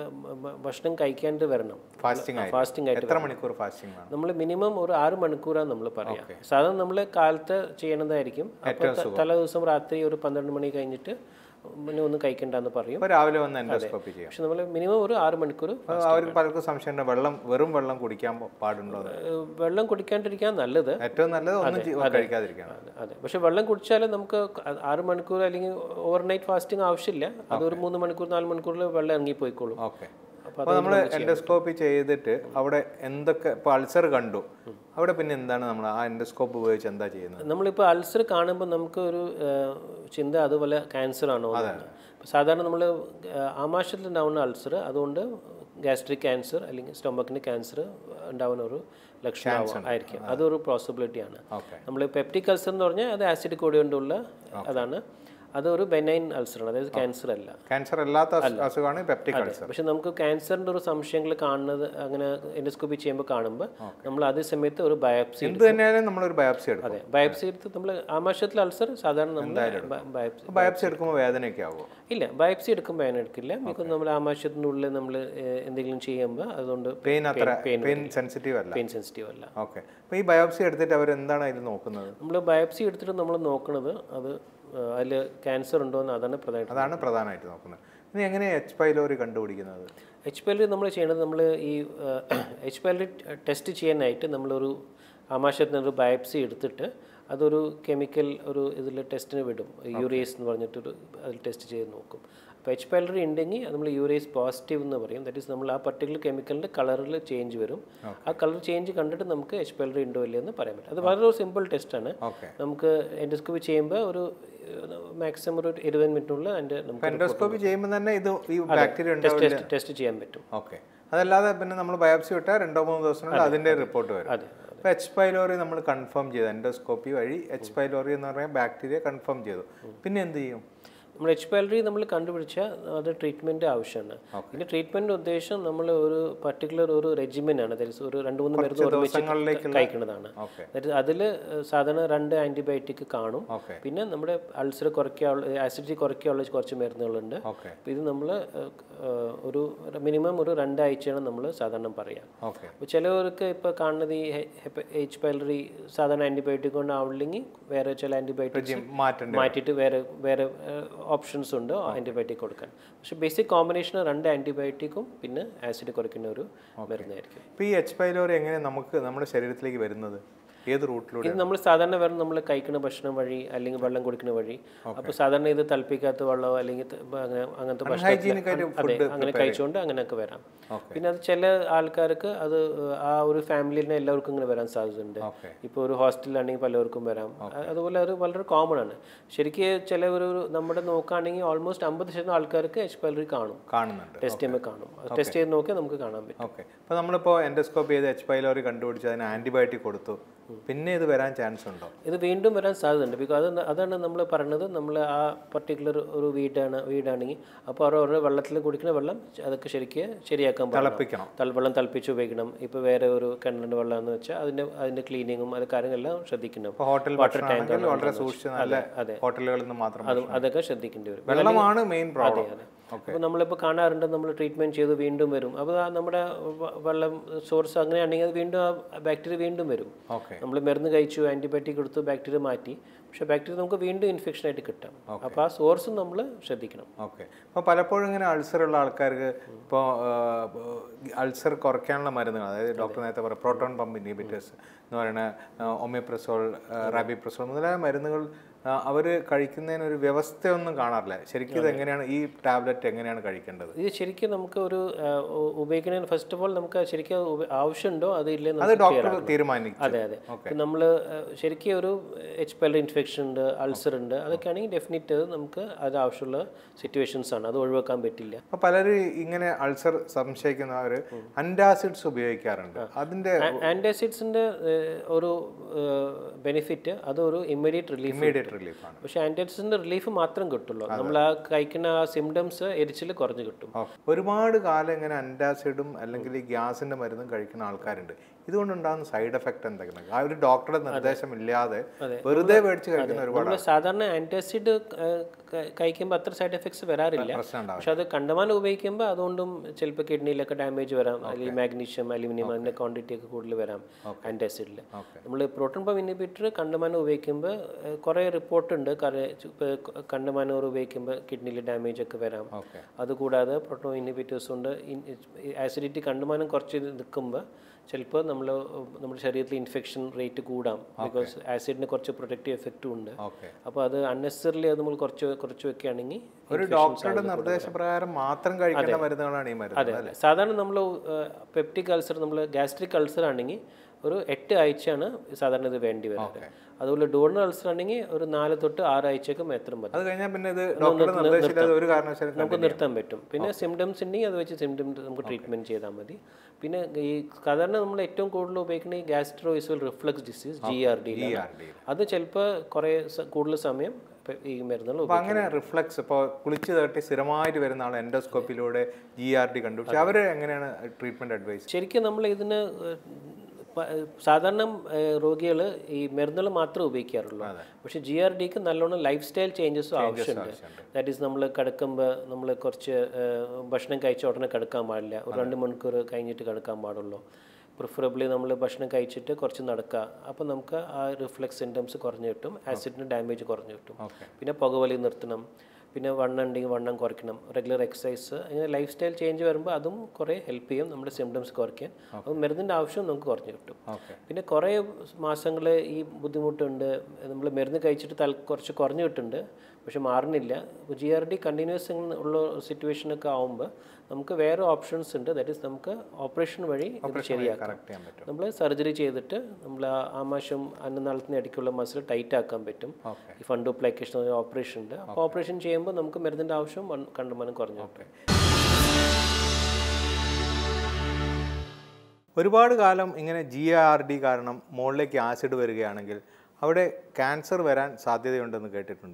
ഭക്ഷണം കഴിക്കാണ്ട് വരണം ഫാസ്റ്റിംഗ് ആയിട്ട് ഫാസ്റ്റിംഗ് ആയിട്ട് എത്ര മണിക്കൂർ ഫാസ്റ്റിംഗ് വേണം നമ്മൾ മിനിമം ഒരു ആറ് മണിക്കൂറാണ് നമ്മൾ പറയാം സാധാരണ നമ്മൾ കാലത്ത് ചെയ്യണതായിരിക്കും അപ്പോൾ തലേ ദിവസം രാത്രി ഒരു പന്ത്രണ്ട് മണി കഴിഞ്ഞിട്ട് പിന്നെ ഒന്നും കഴിക്കണ്ടെന്ന് പറയും ഇപ്പോൾ രാവിലെ വന്ന് എൻഡോസ്കോപ്പി ചെയ്യാം പക്ഷെ നമ്മൾ മിനിമം ഒരു ആറ് മണിക്കൂർ അപ്പോൾ അവർക്ക് പലർക്കും സംശയമുണ്ട് വെള്ളം വെറും വെള്ളം കുടിക്കാൻ പ- പാടുണ്ടോ എന്ന്. ഏഹ് വെള്ളം കുടിക്കാണ്ടിരിക്കാൻ നല്ലത് ഏറ്റവും നല്ലത് ഒന്നും ചെയ്യ- കഴിക്കാതിരിക്കണം അതെ, അതെ പക്ഷെ വെള്ളം കുടിച്ചാൽ നമുക്ക് ക- ആറ് മണിക്കൂർ അല്ലെങ്കിൽ ഓവർനൈറ്റ് ഫാസ്റ്റിംഗ് ആവശ്യമില്ല അതൊരു മൂന്ന് മണിക്കൂർ നാല് മണിക്കൂറിൽ വെള്ളം ഇറങ്ങി പോയിക്കോളും ഓക്കെ അപ്പോൾ നമ്മൾ എൻഡോസ്കോപ്പി ചെയ്തിട്ട് അവിടെ എന്തൊക്കെ ഇപ്പോൾ അൾസർ കണ്ടു അവിടെ പിന്നെ എന്താണ് നമ്മൾ ആ എൻഡോസ്കോപ്പ് ഉപയോഗിച്ച് എന്താ ചെയ്യുന്നത് നമ്മളിപ്പോൾ അൾസർ കാണുമ്പോൾ നമുക്ക് ഒരു ഏഹ്, ചിന്ത അതുപോലെ ക്യാൻസർ ആണോ എന്നാണ്. ഇപ്പൊ സാധാരണ നമ്മൾ ആമാശയത്തിൽ ഉണ്ടാവുന്ന അൾസർ അതുകൊണ്ട് ഗ്യാസ്ട്രിക് ക്യാൻസർ അല്ലെങ്കിൽ സ്റ്റൊമക്കിന് ക്യാൻസർ ഉണ്ടാവുന്ന ഒരു ലക്ഷണം ആവാം- ആയിരിക്കും അതൊരു പോസിബിലിറ്റിയാണ് ഓക്കെ നമ്മൾ പെപ്റ്റിക് അൾസർ എന്ന് പറഞ്ഞാൽ അത് ആസിഡ് കൂടി കൊണ്ടുള്ള അതാണ് അതൊരു ബെനൈൻ അൾസറാണ് അതായത് ക്യാൻസർ അല്ല ക്യാൻസർ അല്ലാത്ത അസു- അസുഖമാണ് പെപ്റ്റിക് അൾസർ പക്ഷെ നമുക്ക് ക്യാൻസറിന്റെ ഒരു സംശയങ്ങൾ കാണുന്നത് അങ്ങനെ എൻഡോസ്കോപ്പി ചെയ്യുമ്പോൾ കാണുമ്പോൾ നമ്മൾ അതേ സമയത്ത് ഒരു ബയോപ്സി എന്ത് തന്നെയായാലും നമ്മളൊരു ബയോപ്സി എടുക്കും അതെ ബയോപ്സി എടുത്ത് നമ്മൾ ആമാശയത്തിൽ അൾസർ സാധാരണ നമ്മൾ ബയോപ്സി ബയോപ്സി എടുക്കുമ്പോൾ വേദനയൊക്കെ ആകുമോ ഇല്ല ബയോപ്സി എടുക്കുമ്പോൾ അതിന് എടുക്കില്ല ബിക്കോസ് നമ്മൾ ആമാശയത്തിൻ്റെ ഉള്ളിൽ നമ്മൾ എന്തെങ്കിലും ചെയ്യുമ്പോൾ അതുകൊണ്ട് പെയിൻ അത്ര പെയിൻ സെൻസിറ്റീവ് അല്ല പെയിൻ സെൻസിറ്റീവ് അല്ല ഓക്കെ അപ്പോൾ ഈ ബയോപ്സി എടുത്തിട്ട് അവർ എന്താണ് അതിൽ നോക്കുന്നത് നമ്മൾ ബയോപ്സി എടുത്തിട്ട് നമ്മൾ നോക്കുന്നത് അത് അതിൽ ക്യാൻസർ ഉണ്ടോ എന്ന് അതാണ് പ്രധാനമായിട്ട് അതാണ് പ്രധാനമായിട്ട് നോക്കുന്നത് ഇനി എങ്ങനെ എച്ച് പൈലോറി കണ്ടുപിടിക്കുന്നത് എച്ച് പി എൽ നമ്മൾ ചെയ്യണത് നമ്മൾ ഈ എച്ച് പി എൽ ടെസ്റ്റ് ചെയ്യാനായിട്ട് നമ്മളൊരു ആമാശയത്തിന് ഒരു ബയോപ്സി എടുത്തിട്ട് അതൊരു കെമിക്കൽ ഒരു ഇതിൽ ടെസ്റ്റിന് വിടും യൂറിയസ് എന്ന് പറഞ്ഞിട്ടൊരു അതിൽ ടെസ്റ്റ് ചെയ്ത് നോക്കും അപ്പോൾ എച്ച് പൈലറി ഉണ്ടെങ്കിൽ നമ്മൾ യൂറിയസ് പോസിറ്റീവ് എന്ന് പറയും ദാറ്റ് ഈസ് നമ്മൾ ആ പർട്ടിക്കുലർ കെമിക്കലിൻ്റെ കളറിൽ ചേഞ്ച് വരും ആ കളർ ചേഞ്ച് കണ്ടിട്ട് നമുക്ക് എച്ച് പൈലറി ഉണ്ടോ ഇല്ലയോ എന്ന് പറയാൻ പറ്റും അത് വളരെ ഒരു സിമ്പിൾ ടെസ്റ്റാണ് ഓക്കെ നമുക്ക് എൻഡോസ്കോപ്പി ചെയ്യുമ്പോൾ ഒരു മാക്സിമം ഒരു ഇരുപത് മിനിറ്റിനുള്ളിൽ അതിൻ്റെ നമുക്ക് എൻഡോസ്കോപ്പി ചെയ്യുമ്പോൾ തന്നെ ഇത് ഈ ബാക്ടീരിയ ഉണ്ടാവില്ല ടെസ്റ്റ് ടെസ്റ്റ് ചെയ്യാൻ പറ്റും ഓക്കെ അതല്ലാതെ പിന്നെ നമ്മൾ ബയോപ്സി വിട്ടാൽ രണ്ടോ മൂന്നോ ദിവസത്തിനുള്ളിൽ അതിൻ്റെ റിപ്പോർട്ട് വരും അതെ അപ്പോൾ എച്ച് പൈലോറി നമ്മൾ കൺഫേം ചെയ്തു എൻഡോസ്കോപ്പി വഴി എച്ച് പൈലോറി എന്ന് പറഞ്ഞാൽ ബാക്ടീരിയ കൺഫേം ചെയ്തു പിന്നെ എന്ത് ചെയ്യും നമ്മൾ എച്ച് പൈലറി നമ്മൾ കണ്ടുപിടിച്ചാൽ അത് ട്രീറ്റ്മെൻറ്റ് ആവശ്യമാണ് പിന്നെ ട്രീറ്റ്മെൻറ്റ് ഉദ്ദേശം നമ്മൾ ഒരു പർട്ടിക്കുലർ ഒരു റെജിമെൻ ആണ് that is ഒരു രണ്ട് മൂന്ന് മരുന്ന് ഒരുമിച്ച് കഴിക്കുന്നതാണ് ഓക്കെ അതിൽ സാധാരണ രണ്ട് ആൻറ്റിബയോട്ടിക് കാണും ഓക്കെ പിന്നെ നമ്മുടെ അൾസർ കുറയ്ക്കാനുള്ള ആസിഡിറ്റി കുറയ്ക്കാനുള്ള കുറച്ച് മരുന്നുകളുണ്ട് ഓക്കെ അപ്പോൾ ഇത് നമ്മൾ ഒരു മിനിമം ഒരു രണ്ടാഴ്ചയാണ് നമ്മൾ സാധാരണ പറയാം ഓക്കെ അപ്പോൾ ചിലവർക്ക് ഇപ്പോൾ കാണുന്നത് ഈ എച്ച് പൈലറി സാധാരണ ആൻറ്റിബയോട്ടിക് കൊണ്ട് ആവില്ലെങ്കിൽ വേറെ ചില ആൻറ്റിബയോട്ടിക്സ് മാറ്റേണ്ട മാറ്റിയിട്ട് വേറെ വേറെ ഓപ്ഷൻസ് ഉണ്ട് ആൻറ്റിബയോട്ടിക് കൊടുക്കാൻ പക്ഷേ ബേസിക് കോമ്പിനേഷൻ രണ്ട് ആൻറ്റിബയോട്ടിക്കും പിന്നെ ആസിഡ് കുറയ്ക്കുന്ന ഒരു മരുന്നായിരിക്കും ഇപ്പോൾ ഈ എച്ച് പൈലോറി എങ്ങനെ നമുക്ക് നമ്മുടെ ശരീരത്തിലേക്ക് വരുന്നത് ഏത് റൂട്ടിലൂടെ ഇത് നമ്മൾ സാധാരണ വെറും നമ്മൾ കഴിക്കുന്ന ഭക്ഷണം വഴി അല്ലെങ്കിൽ വെള്ളം കുടിക്കുന്ന വഴി അപ്പോൾ സാധാരണ ഇത് തിളപ്പിക്കാത്ത വെള്ളമോ അല്ലെങ്കിൽ ത- അങ്ങനെ അങ്ങനത്തെ ഭക്ഷണം ഹൈജീനിക് ആയിട്ട് അതെ അങ്ങനെ കഴിച്ചുകൊണ്ട് അങ്ങനെയൊക്കെ വരാം Okay. പിന്നെ അത് ചില ആൾക്കാർക്ക് അത് ആ ഒരു ഫാമിലിനെ എല്ലാവർക്കും ഇങ്ങനെ വരാൻ സാധ്യതയുണ്ട് ഓക്കെ ഇപ്പോൾ ഒരു ഹോസ്റ്റലിലാണെങ്കിൽ പലവർക്കും വരാം അ- അതുപോലെ അത് വളരെ കോമൺ ആണ് ശരിക്കും ചില ഒരു നമ്മുടെ നോക്കുകയാണെങ്കിൽ ഓൾമോസ്റ്റ് അമ്പത് ശതമാനം ആൾക്കാർക്ക് എച്ച് പൈലറി കാണും കാണുന്നുണ്ട് ടെസ്റ്റ് ചെയ്യുമ്പോൾ കാണും ടെസ്റ്റ് ചെയ്ത് നോക്കിയാൽ നമുക്ക് കാണാൻ പറ്റും ഓക്കെ അപ്പോൾ നമ്മളിപ്പോൾ എൻഡോസ്കോപ്പ് ചെയ്ത് എച്ച് പൈലോറി കണ്ടുപിടിച്ച് അതിന് ആൻറ്റിബയോട്ടിക് കൊടുത്തു പിന്നെ ഇത് വരാൻ ചാൻസ് ഉണ്ടോ ഇത് വീണ്ടും വരാൻ സാധ്യതയുണ്ട് ബിക്കോസ് അത് അതാണ് നമ്മൾ പറയുന്നത് നമ്മൾ ആ പർട്ടിക്കുലർ ഒരു വീടാണ് വീടാണെങ്കിൽ അപ്പോൾ അവർ ഓരോ വെള്ളത്തിൽ കുടിക്കുന്ന വെള്ളം അതൊക്കെ ശരിക്ക് ശരിയാക്കാൻ പറ്റണം തിളപ്പിക്കണം തൾ- വെള്ളം തിളപ്പിച്ച് ഉപയോഗിക്കണം ഇപ്പോൾ വേറെ ഒരു കിണറിൻ്റെ വെള്ളം എന്ന് വെച്ചാൽ അതിൻ്റെ അതിൻ്റെ ക്ലീനിങ്ങും അത് കാര്യങ്ങളെല്ലാം ശ്രദ്ധിക്കണം ഇപ്പോൾ ഹോട്ടൽ ഭക്ഷണമാണെങ്കിൽ വളരെ സൂക്ഷിച്ച് നല്ല ഹോട്ടലുകളിൽ നിന്ന് മാത്രം അതും അതൊക്കെ ശ്രദ്ധിക്കേണ്ടി വരും വെള്ളമാണ് മെയിൻ പ്രോബ്ലം അപ്പോൾ നമ്മളിപ്പോൾ കാണാറുണ്ട് നമ്മൾ ട്രീറ്റ്മെൻറ്റ് ചെയ്ത് വീണ്ടും വരും അപ്പോൾ ആ നമ്മുടെ വ- വെള്ളം സോഴ്സ് അങ്ങനെയാണെങ്കിൽ അത് വീണ്ടും ആ ബാക്ടീരിയ വീണ്ടും വരും ഓക്കെ നമ്മൾ മരുന്ന് കഴിച്ചു ആൻറ്റിബയോട്ടിക് കൊടുത്തു ബാക്ടീരിയ മാറ്റി പക്ഷേ ബാക്ടീരിയ നമുക്ക് വീണ്ടും ഇൻഫെക്ഷൻ ആയിട്ട് കിട്ടാം അപ്പോൾ ആ സോഴ്സും നമ്മൾ ശ്രദ്ധിക്കണം ഓക്കെ അപ്പോൾ പലപ്പോഴും ഇങ്ങനെ അൾസർ ഉള്ള ആൾക്കാർക്ക് ഇപ്പോൾ അൾസർ കുറയ്ക്കാനുള്ള മരുന്നുകൾ അതായത് ഡോക്ടർ നേരത്തെ പറയാം പ്രോട്ടോൺ പമ്പ് ഇൻഹിബിറ്റേഴ്സ് എന്ന് പറയുന്ന ഒമിപ്രസോൾ റാബിപ്രസോൾ മുതലായ മരുന്നുകൾ അവർ കഴിക്കുന്നതിന് ഒരു വ്യവസ്ഥയൊന്നും കാണാറില്ല ശരിക്കും ഇത് എങ്ങനെയാണ് ഈ ടാബ്ലറ്റ് എങ്ങനെയാണ് കഴിക്കേണ്ടത് ഇത് ശരിക്കും നമുക്ക് ഒരു ആ, ഉ- ഉപയോഗിക്കുന്നതിന് ഫസ്റ്റ് ഓഫ് ഓൾ നമുക്ക് ശരിക്കും അത് ഉപ- ആവശ്യമുണ്ടോ അത് ഇല്ലെന്ന് അത് നമുക്ക് ഡോക്ടർ clear ആക്കണം. തീരുമാനിക്കും അതെ അതെ നമ്മൾ ശരിക്കും ഒരു എച്ച് പി എൽ ഇൻഫെക്ഷൻ ഉണ്ട് അൾസർ ഉണ്ട് അതൊക്കെ ആണെങ്കിൽ ഡെഫിനറ്റ് നമുക്ക് അത് ആവശ്യമുള്ള സിറ്റുവേഷൻസ് ആണ് അത് ഒഴിവാക്കാൻ പറ്റില്ല അപ്പോൾ പലരും ഇങ്ങനെ അൾസർ സംശയിക്കുന്നവർ അൻറ്റാസിഡ്സ് ഉപയോഗിക്കാറുണ്ട് അതിൻ്റെ ആൻറ്റാസിഡ്സിൻ്റെ ഒരു ബെനിഫിറ്റ് അതൊരു ഇമ്മീഡിയറ്റ് റിലീഫ് ഇമ്മീഡിയറ്റ് റിലീഫാണ് പക്ഷേ ആൻറ്റാസിഡ്സിൻ്റെ റിലീഫ് മാത്രം കിട്ടുള്ളൂ നമ്മൾ ആ കഴിക്കുന്ന ആ സിംറ്റംസ് എരിച്ചിൽ കുറഞ്ഞ് കിട്ടും ഒരുപാട് കാലം ഇങ്ങനെ അൻറ്റാസിഡും അല്ലെങ്കിൽ ഈ ഗ്യാസിന്റെ മരുന്നും കഴിക്കുന്ന ആൾക്കാരുണ്ട് ഇതുകൊണ്ടുണ്ടാകുന്ന സൈഡ് എഫക്ട് എന്തൊക്കെയാണ് ആ ഒരു ഡോക്ടറുടെ നിർദ്ദേശം ഇല്ലാതെ വെറുതെ മേടിച്ച് കഴിക്കുന്ന ഒരുപാട് നമ്മൾ സാധാരണ ആൻറ്റാസിഡ് കഴിക്കുമ്പോൾ അത്ര സൈഡ് എഫക്ട്സ് വരാറില്ല പ്രശ്നം ഉണ്ടാവും പക്ഷെ അത് കണ്ടമാനം ഉപയോഗിക്കുമ്പോൾ അതുകൊണ്ടും ചിലപ്പോൾ കിഡ്നിയിലൊക്കെ ഡാമേജ് വരാം അല്ലെങ്കിൽ മാഗ്നീഷ്യം അലുമിനിയം അതിൻ്റെ ക്വാണ്ടിറ്റി ഒക്കെ കൂടുതൽ വരാം ആൻറ്റാസിഡിൽ ഓക്കെ നമ്മൾ പ്രോട്ടോൺ പമ്പ് ഇൻഹിബിറ്റർ കണ്ടമാനം ഉപയോഗിക്കുമ്പോൾ ഏഹ്, കുറേ റിപ്പോർട്ടുണ്ട് കണ്ടമാനം ഉപയോഗിക്കുമ്പോൾ കിഡ്നിയിൽ ഡാമേജ് ഒക്കെ വരാം ഓക്കെ അതുകൂടാതെ പ്രോട്ടോൺ ഇൻഹിബിറ്റേഴ്സ് കൊണ്ട് ആസിഡിറ്റി കണ്ടമാനം കുറച്ച് നിൽക്കുമ്പോൾ ചിലപ്പോൾ നമ്മൾ നമ്മുടെ ശരീരത്തിൽ ഇൻഫെക്ഷൻ റേറ്റ് കൂടാം ബിക്കോസ് ആസിഡിന് കുറച്ച് പ്രൊട്ടക്റ്റീവ് എഫക്റ്റും ഉണ്ട് ഓക്കെ അപ്പോൾ അത് അൺനെസറിലി അത് നമ്മൾ കുറച്ച് കുറച്ച് വെക്കുകയാണെങ്കിൽ ഒരു ഡോക്ടറുടെ നിർദ്ദേശപ്രകാരം മാത്രം കഴിക്കേണ്ട മരുന്നുകളാണ് ഈ മരുന്ന് അതെ അതെ സാധാരണ നമ്മൾ പെപ്റ്റിക് അൾസർ നമ്മൾ ഗ്യാസ്ട്രിക് അൾസർ ആണെങ്കിൽ ഒരു എട്ട് ആഴ്ചയാണ് സാധാരണ ഇത് വേണ്ടി വരുന്നത് അതുപോലെ ഡോണർ അൾസർ ആണെങ്കിൽ ഒരു നാല് തൊട്ട് ആറ് ആഴ്ചയൊക്കെ മാത്രം മതി അത് കഴിഞ്ഞാൽ പിന്നെ ഇത് ഡോക്ടറുടെ നിർദ്ദേശമില്ലാതെ ഒരു കാരണവശാലും നമുക്ക് നിർത്താൻ പറ്റും പിന്നെ സിംറ്റംസ് ഉണ്ടെങ്കിൽ അത് വെച്ച് സിംറ്റംസ് നമുക്ക് ട്രീറ്റ്മെൻറ്റ് ചെയ്താൽ മതി പിന്നെ ഈ സാധാരണ നമ്മൾ ഏറ്റവും കൂടുതൽ ഉപയോഗിക്കുന്ന ഈ gastroesophageal reflux disease G R D RD. അത് ചിലപ്പോൾ കുറേ സ- കൂടുതൽ സമയം ഇപ്പൊ ഈ മരുന്നുകൾ അപ്പൊ അങ്ങനെ റിഫ്ലക്സ് ഇപ്പോൾ കുളിച്ച് തട്ടി സ്ഥിരമായിട്ട് വരുന്ന ആൾ എൻഡോസ്കോപ്പിലൂടെ ജി ആർ ഡി കണ്ടുപിടിച്ച് അവർ എങ്ങനെയാണ് ട്രീറ്റ്മെന്റ് അഡ്വൈസ് ശരിക്കും നമ്മൾ ഇതിന് ഏഹ്, പ- ഏഹ്, സാധാരണ രോഗികൾ ഈ മരുന്നുകൾ മാത്രമേ ഉപയോഗിക്കാറുള്ളൂ പക്ഷേ ജി ആർ ഡിക്ക് നല്ലോണം ലൈഫ് സ്റ്റൈൽ ചേഞ്ചസ് ആവശ്യമുണ്ട് ദാറ്റ് ഈസ് നമ്മൾ കിടക്കുമ്പോൾ നമ്മൾ കുറച്ച് ഏഹ്, ഭക്ഷണം കഴിച്ച ഉടനെ കിടക്കാൻ പാടില്ല ഒരു രണ്ട് മണിക്കൂർ കഴിഞ്ഞിട്ട് കിടക്കാൻ പാടുള്ളൂ പ്രിഫറബിളി നമ്മൾ ഭക്ഷണം കഴിച്ചിട്ട് കുറച്ച് നടക്കുക അപ്പോൾ നമുക്ക് ആ റിഫ്ലക്സ് സിംറ്റംസ് കുറഞ്ഞു കിട്ടും ആസിഡിന് ഡാമേജ് കുറഞ്ഞു കിട്ടും ഓക്കെ പിന്നെ പുകവലി നിർത്തണം പിന്നെ വണ്ണം ഉണ്ടെങ്കിൽ വണ്ണം കുറയ്ക്കണം റെഗുലർ എക്സസൈസ് അങ്ങനെ ലൈഫ് സ്റ്റൈൽ ചേഞ്ച് വരുമ്പോൾ അതും കുറേ ഹെൽപ്പ് ചെയ്യും നമ്മുടെ സിംറ്റംസ് കുറയ്ക്കാൻ അപ്പോൾ മരുന്നിൻ്റെ ആവശ്യം നമുക്ക് കുറഞ്ഞു കിട്ടും ഓക്കെ പിന്നെ കുറേ മാസങ്ങൾ ഈ ബുദ്ധിമുട്ടുണ്ട് നമ്മൾ മരുന്ന് കഴിച്ചിട്ട് തൽ കുറച്ച് കുറഞ്ഞു കിട്ടുന്നുണ്ട് പക്ഷെ മാറുന്നില്ല ജി ആർ ഡി കണ്ടിന്യൂസ് ഉള്ള സിറ്റുവേഷനൊക്കെ ആവുമ്പോൾ നമുക്ക് വേറെ ഓപ്ഷൻസ് ഉണ്ട് ദാറ്റ് ഈസ് നമുക്ക് ഓപ്പറേഷൻ വഴി ഇത് ശരിയാക്കാം കറക്റ്റ് ചെയ്യാൻ പറ്റും നമ്മൾ സർജറി ചെയ്തിട്ട് നമ്മൾ ആ ആമാശം അന്നനാളത്തിന് ഇടയ്ക്കുള്ള മസിൽ ടൈറ്റ് ആക്കാൻ പറ്റും ഓക്കെ ഈ ഫണ്ടോപ്ലൈക്കേഷൻ ഓപ്പറേഷൻ ഉണ്ട് അപ്പോൾ ഓപ്പറേഷൻ ചെയ്യുമ്പോൾ നമുക്ക് മരുന്നിൻ്റെ ആവശ്യം വൺ- കണ്ടമാനം കുറഞ്ഞു കിട്ടും ഒരുപാട് കാലം ഇങ്ങനെ ജി ആർ ഡി കാരണം മുകളിലേക്ക് ആസിഡ് വരികയാണെങ്കിൽ അവിടെ ക്യാൻസർ വരാൻ സാധ്യതയുണ്ടെന്ന് കേട്ടിട്ടുണ്ട്